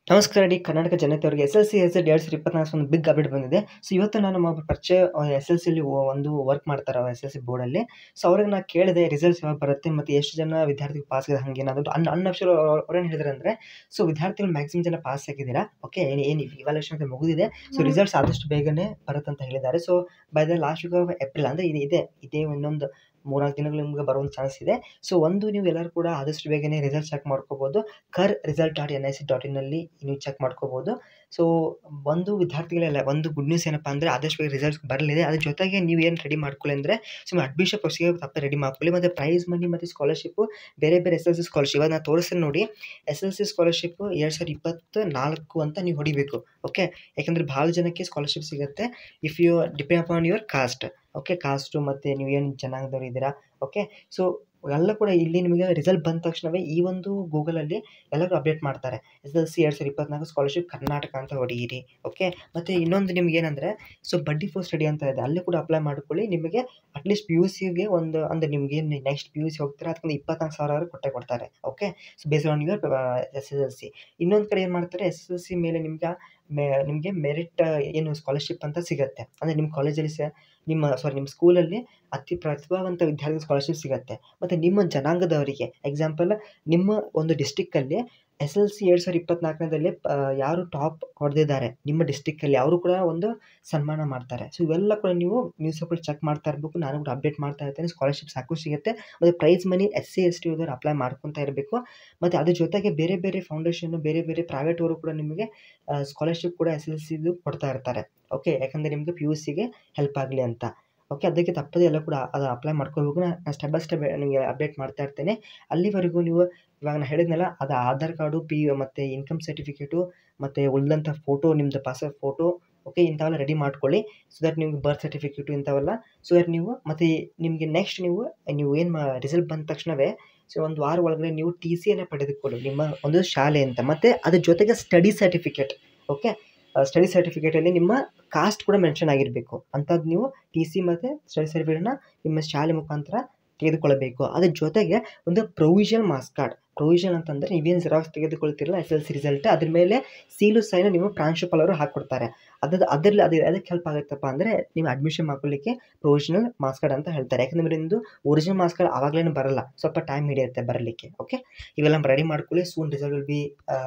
ನಮಸ್ಕಾರ ಇಡೀ ಕರ್ನಾಟಕ ಜನತೆಯವರಿಗೆ ಎಸ್ ಎಲ್ ಸಿ ಎಸ್ ಎಡ್ ಎರಡು ಸಾವಿರದ ಇಪ್ಪತ್ನಾಲ್ಕು ಒಂದು ಬಿಗ್ ಅಪ್ಡೇಟ್ ಬಂದಿದೆ ಸೊ ಇವತ್ತು ನಾನು ಒಬ್ಬ ಪರಿಚಯ ಎಸ್ ಎಲ್ ಸಿಲಿ ಒಂದು ವರ್ಕ್ ಮಾಡ್ತಾರೆ ಎಸ್ ಎಲ್ ಸಿ ಬೋರ್ಡಲ್ಲಿ ಸೊ ಅವ್ರಿಗೆ ನಾನು ಕೇಳಿದೆ ರಿಸಲ್ಟ್ಸ್ ಯಾವಾಗ ಬರುತ್ತೆ ಮತ್ತು ಎಷ್ಟು ಜನ ವಿದ್ಯಾರ್ಥಿಗಳು ಪಾಸ್ ಆಗಿದೆ ಹಂಗೆ ಏನಾದರೂ ಅನ್ ಅನ್ಅಫಿಷಿಯಲ್ ಅವ್ರು ಏನು ಹೇಳಿದ್ರು ಅಂದರೆ ಸೊ ವಿದ್ಯಾರ್ಥಿಗಳು ಮ್ಯಾಕ್ಸಿಮಮ್ ಜನ ಪಾಸ್ ಆಗಿದ್ದೀರಾ ಓಕೆ ಏನು ಏನು ಇವಾಲ್ಯೂಷನ್ ಅಂತ ಮುಗಿದಿದೆ ಸೊ ರಿಸಲ್ಟ್ಸ್ ಆದಷ್ಟು ಬೇಗನೆ ಬರುತ್ತೆ ಅಂತ ಹೇಳಿದ್ದಾರೆ so by the last week of April ಅಂದರೆ ಇದು ಇದೆ ಇದೇ ಇನ್ನೊಂದು ಮೂರ್ನಾಲ್ಕು ದಿನಗಳು ನಿಮ್ಗೆ ಬರುವಂಥ ಚಾನ್ಸ್ ಇದೆ ಸೊ ಒಂದು ನೀವು ಎಲ್ಲರೂ ಕೂಡ ಆದಷ್ಟು ಬೇಗನೆ ರಿಸಲ್ಟ್ ಚೆಕ್ ಮಾಡ್ಕೋಬೋದು ಕರ್ result dot N I C dot ಇನ್ನಲ್ಲಿ ನೀವು ಚೆಕ್ ಮಾಡ್ಕೋಬೋದು ಸೊ ಒಂದು ವಿದ್ಯಾರ್ಥಿಗಳೆಲ್ಲ ಒಂದು ಗುಡ್ ನ್ಯೂಸ್ ಏನಪ್ಪ ಅಂದರೆ ಆದಷ್ಟು ಬೇಗ ರಿಸಲ್ಟ್ಸ್ ಬರಲಿದೆ ಅದ್ರ ಜೊತೆಗೆ ನೀವು ಏನು ರೆಡಿ ಮಾಡ್ಕೊಳ್ಳಿ ಅಂದರೆ ಸೊ ಅಡ್ಮಿಷನ್ ಪ್ರೊಸೀಜರ್ ತಪ್ಪೇ ರೆಡಿ ಮಾಡ್ಕೊಳ್ಳಿ ಮತ್ತು ಪ್ರೈಸ್ ಮನಿ ಮತ್ತು ಸ್ಕಾಲರ್ಶಿಪ್ಪು ಬೇರೆ ಬೇರೆ ಎಸ್ ಎಲ್ ಸಿ ಸ್ಕಾಲರ್ಶಿಪ್ ಇವಾಗ ನಾನು ತೋರಿಸ್ತೀನಿ ನೋಡಿ ಎಸ್ ಎಲ್ ಸಿ ಸ್ಕಾಲರ್ಶಿಪ್ಪು ಎರಡು ಸಾವಿರದ ಇಪ್ಪತ್ತು ನಾಲ್ಕು ಅಂತ ನೀವು ಹೊಡಿಬೇಕು ಓಕೆ ಯಾಕಂದರೆ ಭಾಳ ಜನಕ್ಕೆ ಸ್ಕಾಲರ್ಶಿಪ್ ಸಿಗುತ್ತೆ if you depend upon your caste okay caste ಮತ್ತು ನೀವು ಏನು ಜನಾಂಗದವ್ರು ಇದ್ದೀರಾ ಓಕೆ ಸೊ ಎಲ್ಲ ಕೂಡ ಇಲ್ಲಿ ನಿಮಗೆ ರಿಸಲ್ಟ್ ಬಂದ ತಕ್ಷಣವೇ ಈ ಒಂದು ಗೂಗಲಲ್ಲಿ ಎಲ್ಲರೂ ಅಪ್ಡೇಟ್ ಮಾಡ್ತಾರೆ ಎಸ್ ಎಲ್ ಸಿ ಎರಡು ಸಾವಿರದ ಇಪ್ಪತ್ನಾಲ್ಕು ಸ್ಕಾಲರ್ಶಿಪ್ ಕರ್ನಾಟಕ ಅಂತ ಹೊಡೆಯಿರಿ ಓಕೆ ಮತ್ತು ಇನ್ನೊಂದು ನಿಮ್ಗೆ ಏನಂದರೆ ಸೊ ಬಡ್ಡಿ ಫೋರ್ ಸ್ಟಡಿ ಅಂತ ಇದೆ ಅಲ್ಲಿ ಕೂಡ ಅಪ್ಲೈ ಮಾಡ್ಕೊಳ್ಳಿ ನಿಮಗೆ ಅಟ್ಲೀಸ್ಟ್ ಪಿ ಯು ಸಿಗೆ ಒಂದು ಅಂದರೆ ನಿಮ್ಗೆ ಏನು ನೆಕ್ಸ್ಟ್ ಪಿ ಯು ಸಿ ಹೋಗ್ತಾರೆ ಅದಕ್ಕೊಂದು ಇಪ್ಪತ್ನಾಲ್ಕು ಸಾವಿರ ಕೊಟ್ಟೆ ಕೊಡ್ತಾರೆ okay so based on your S S L C ಇನ್ನೊಂದು ಕಡೆ ಏನು ಮಾಡ್ತಾರೆ ಎಸ್ ಎಲ್ ಸಿ ಮೇಲೆ ನಿಮ್ಗೆ ಮೆ ನಿಮಗೆ ಮೆರಿಟ್ ಏನು ಸ್ಕಾಲರ್ಶಿಪ್ ಅಂತ ಸಿಗುತ್ತೆ ಅಂದರೆ ನಿಮ್ಮ ಕಾಲೇಜಲ್ಲಿ ಸ ನಿಮ್ಮ ಸಾರಿ ನಿಮ್ಮ ಸ್ಕೂಲಲ್ಲಿ ಅತಿ ಪ್ರತಿಭಾವಂತ ವಿದ್ಯಾರ್ಥಿ ಸ್ಕಾಲರ್ಶಿಪ್ ಸಿಗುತ್ತೆ ಮತ್ತು ನಿಮ್ಮ ಜನಾಂಗದವರಿಗೆ ಎಕ್ಸಾಂಪಲ್ ನಿಮ್ಮ ಒಂದು ಡಿಸ್ಟಿಕ್ಕಲ್ಲಿ ಎಸ್ ಎಲ್ ಸಿ ಎರಡು ಸಾವಿರದ ಇಪ್ಪತ್ನಾಲ್ಕನೇದಲ್ಲಿ ಯಾರು ಟಾಪ್ ಹೊಡೆದಿದ್ದಾರೆ ನಿಮ್ಮ ಡಿಸ್ಟಿಕ್ಕಲ್ಲಿ ಅವರು ಕೂಡ ಒಂದು ಸನ್ಮಾನ ಮಾಡ್ತಾರೆ ಸೊ ಇವೆಲ್ಲ ಕೂಡ ನೀವು ನ್ಯೂಸ್ ಪೇಪರ್ ಚೆಕ್ ಮಾಡ್ತಾ ಇರಬೇಕು ನಾನು ಕೂಡ ಅಪ್ಡೇಟ್ ಮಾಡ್ತಾ ಇರ್ತೇನೆ ಸ್ಕಾಲರ್ಶಿಪ್ ಸಾಕು ಸಿಗುತ್ತೆ ಮತ್ತು prize money S C S T ಹೋದವ್ರು ಅಪ್ಲೈ ಮಾಡ್ಕೊತಾ ಇರಬೇಕು ಮತ್ತು ಅದ್ರ ಜೊತೆಗೆ ಬೇರೆ ಬೇರೆ ಫೌಂಡೇಶನ್ನು ಬೇರೆ ಬೇರೆ ಪ್ರೈವೇಟ್ ಅವರು ಕೂಡ ನಿಮಗೆ ಸ್ಕಾಲರ್ಶಿಪ್ ಕೂಡ ಎಸ್ ಎಲ್ ಸಿದು ಕೊಡ್ತಾ ಇರ್ತಾರೆ ಓಕೆ ಯಾಕಂದರೆ ನಿಮಗೆ ಪಿ ಯು ಸಿಗೆ ಹೆಲ್ಪ್ ಆಗಲಿ ಅಂತ ಓಕೆ ಅದಕ್ಕೆ ತಪ್ಪದೆ ಎಲ್ಲ ಕೂಡ ಅದು ಅಪ್ಲೈ ಮಾಡ್ಕೋಬೇಕು ನಾನು ಸ್ಟೆಪ್ ಬೈ ಸ್ಟೆಪ್ ನಿಮಗೆ ಅಪ್ಡೇಟ್ ಮಾಡ್ತಾ ಇರ್ತೇನೆ ಅಲ್ಲಿವರೆಗೂ ನೀವು ಇವಾಗ ನಾನು ಹೇಳಿದ್ನಲ್ಲ ಅದು ಆಧಾರ್ ಕಾರ್ಡು ಪಿ ಯು ಮತ್ತು ಇನ್ಕಮ್ ಸರ್ಟಿಫಿಕೇಟು ಮತ್ತು ಉಳಿದಂಥ ಫೋಟೋ ನಿಮ್ಮದು ಪಾಸ್ಪೋರ್ಟ್ ಫೋಟೋ ಓಕೆ ಇಂಥವೆಲ್ಲ ರೆಡಿ ಮಾಡ್ಕೊಳ್ಳಿ ಸೊ ದಟ್ ನಿಮ್ಗೆ ಬರ್ತ್ ಸರ್ಟಿಫಿಕೇಟು ಇಂಥವೆಲ್ಲ ಸೊ ದಟ್ ನೀವು ಮತ್ತು ನಿಮಗೆ ನೆಕ್ಸ್ಟ್ ನೀವು ನೀವು ಏನು ರಿಸಲ್ಟ್ ಬಂದ ತಕ್ಷಣವೇ ಸೊ ಒಂದು ವಾರ ಒಳಗಡೆ ನೀವು ಟಿ ಸಿಯನ್ನು ಪಡೆದುಕೊಳ್ಳಿ ನಿಮ್ಮ ಒಂದು ಶಾಲೆ ಅಂತ ಮತ್ತು ಅದ್ರ ಜೊತೆಗೆ ಸ್ಟಡಿ ಸರ್ಟಿಫಿಕೇಟ್ ಓಕೆ ಸ್ಟಡಿ ಸರ್ಟಿಫಿಕೇಟಲ್ಲಿ ನಿಮ್ಮ ಕಾಸ್ಟ್ ಕೂಡ ಮೆನ್ಷನ್ ಆಗಿರಬೇಕು ಅಂಥದ್ದು ನೀವು ಟಿ ಸಿ ಮತ್ತು ಸ್ಟಡಿ ಸರ್ಟಿಫಿಕೇಟನ್ನ ನಿಮ್ಮ ಶಾಲೆ ಮುಖಾಂತರ ತೆಗೆದುಕೊಳ್ಳಬೇಕು ಅದ್ರ ಜೊತೆಗೆ ಒಂದು ಪ್ರೊವಿಷನಲ್ ಮಾರ್ಕ್ಸ್ ಕಾರ್ಡ್ ಪ್ರೊವಿಷನ್ ಅಂತಂದರೆ ನೀವೇನು ಜೆರಾಕ್ಸ್ ತೆಗೆದುಕೊಳ್ತಿರಲ್ಲ ಎಸ್ ಎಲ್ ಸಿ ರಿಸಲ್ಟ್ ಅದ್ರ ಮೇಲೆ ಸೀಲು ಸೈನ ನಿಮ್ಮ ಪ್ರಾಂಶುಪಾಲರು ಹಾಕ್ಕೊಡ್ತಾರೆ ಅದ್ರ ಅದರಲ್ಲಿ ಅದು ಅದಕ್ಕೆ ಹೆಲ್ಪ್ ಆಗುತ್ತಪ್ಪ ಅಂದರೆ ನೀವು ಅಡ್ಮಿಷನ್ ಮಾಡ್ಕೊಳ್ಳಿಕ್ಕೆ ಪ್ರೊವಿಷನಲ್ ಮಾರ್ಕ್ಸ್ ಕಾರ್ಡ್ ಅಂತ ಹೇಳ್ತಾರೆ ಯಾಕಂದರೆ ನಿಮ್ಮದು ಒರಿಜಿನಲ್ ಮಾರ್ಕ್ಸ್ ಕಾರ್ಡ್ ಆವಾಗಲೇ ಬರಲ್ಲ ಸ್ವಲ್ಪ ಟೈಮ್ ಹಿಡಿಯುತ್ತೆ ಬರಲಿಕ್ಕೆ ಓಕೆ ಇವೆಲ್ಲ ರೆಡಿ ಮಾಡ್ಕೊಳ್ಳಿ soon result will be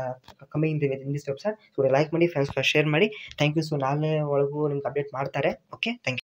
coming the in this website so like ಮಾಡಿ ಫ್ರೆಂಡ್ಸ್ ಶೇರ್ ಮಾಡಿ ಥ್ಯಾಂಕ್ ಯು ಸೊ ನಾಳೆ ಒಳಗೂ ನಿಮ್ಗೆ ಅಪ್ಡೇಟ್ ಮಾಡ್ತಾರೆ ಓಕೆ ಥ್ಯಾಂಕ್ ಯು